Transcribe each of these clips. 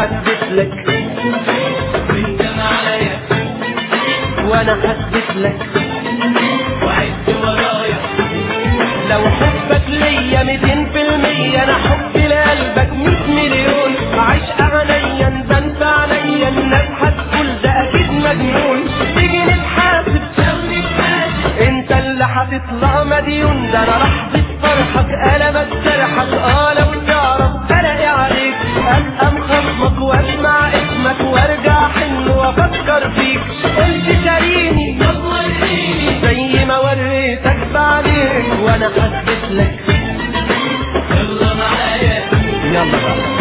حدث لك وانت معايا وانا حدث لك وعد ورايا لو حبك ليا ميتين في المية انا حبي لقلبك ميت مليون عشق عينيا ده انت عليا الناس هتقول ده اكيد مجنون تيجي نتحاسب شغلي بحاجة انت اللي هتطلع مديون ده انا لحظة فرحك قلبك جرحك اه لو تعرف الاقي عليك ابقى مخصمك واسمع اسمك وارجع حن وافكر فيك قلت شاريني طب وريني زي ما وريتك بعدين وانا حسيت لك يلا معايا يلا بقى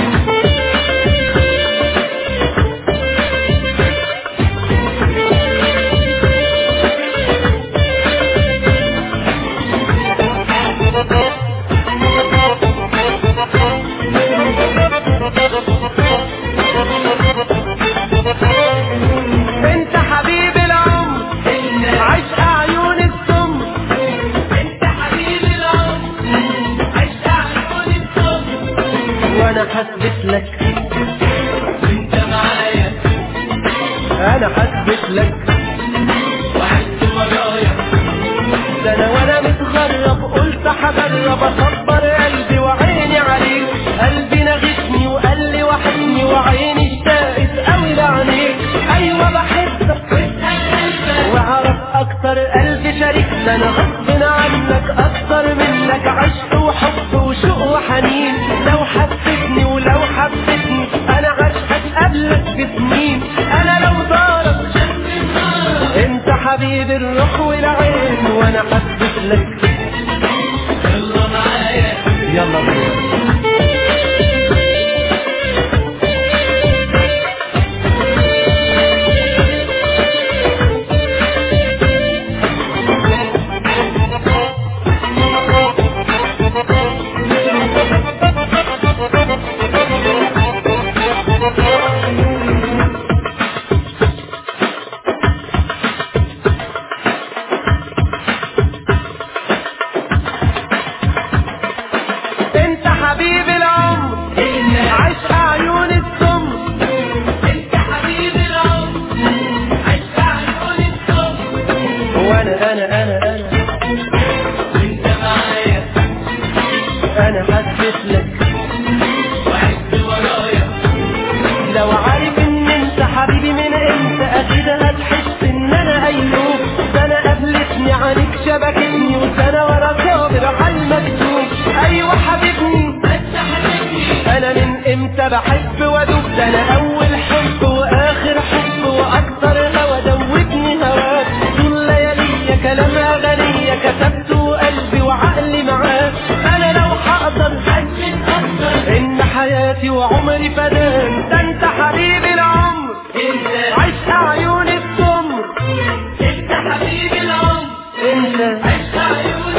انت حبيب العمر انت عشق عيون السم انت حبيب العمر عشت عيون الصبر وانا حسيت لك وانت معايا انا حسيت لك وعد ورايا ده انا وانا متغرب قلت هجرب اصبر قلبي وعيني عليك قلبي نغتني وقال لي وحشني وعيني اشتاقت قوي لعينيك ايوه بحبك واسأل قلبك واعرف اكتر قلبي شاركنا انا غصب عنك اكتر منك عشق وحب وشوق وحنين لو حبتني ولو حبتني انا عشقك قبلك بسنين انا لو ضارب شمس النار انت حبيب الروح والعين وانا حبيت لك يلا معايا يلا بينا انت حبيب العمر انت عشق عيون السم انت حبيب العمر عشت عيون الصبر وانا انا انا انا وانت معايا انا حسيت لك وعد ورايا لو عارف ان انت حبيبي من انت اكيد هتحس ان انا ايوب سنة قابلتني عنك شبكتني وسنة ورا صابر على المكتوب ايوه حبيبني انت حبيبني انا من امتى بحب وادوب ده انا اول حب واخر حب واكتر هوى دوبني هواك طول ليالي كلام اغانية كتبته قلبي وعقلي معاك انا لو هقدر حجم اكتر ان حياتي وعمري فدان ده انت حبيب العمر انت عشق عيون السمر انت حبيب العمر انت عشت عيون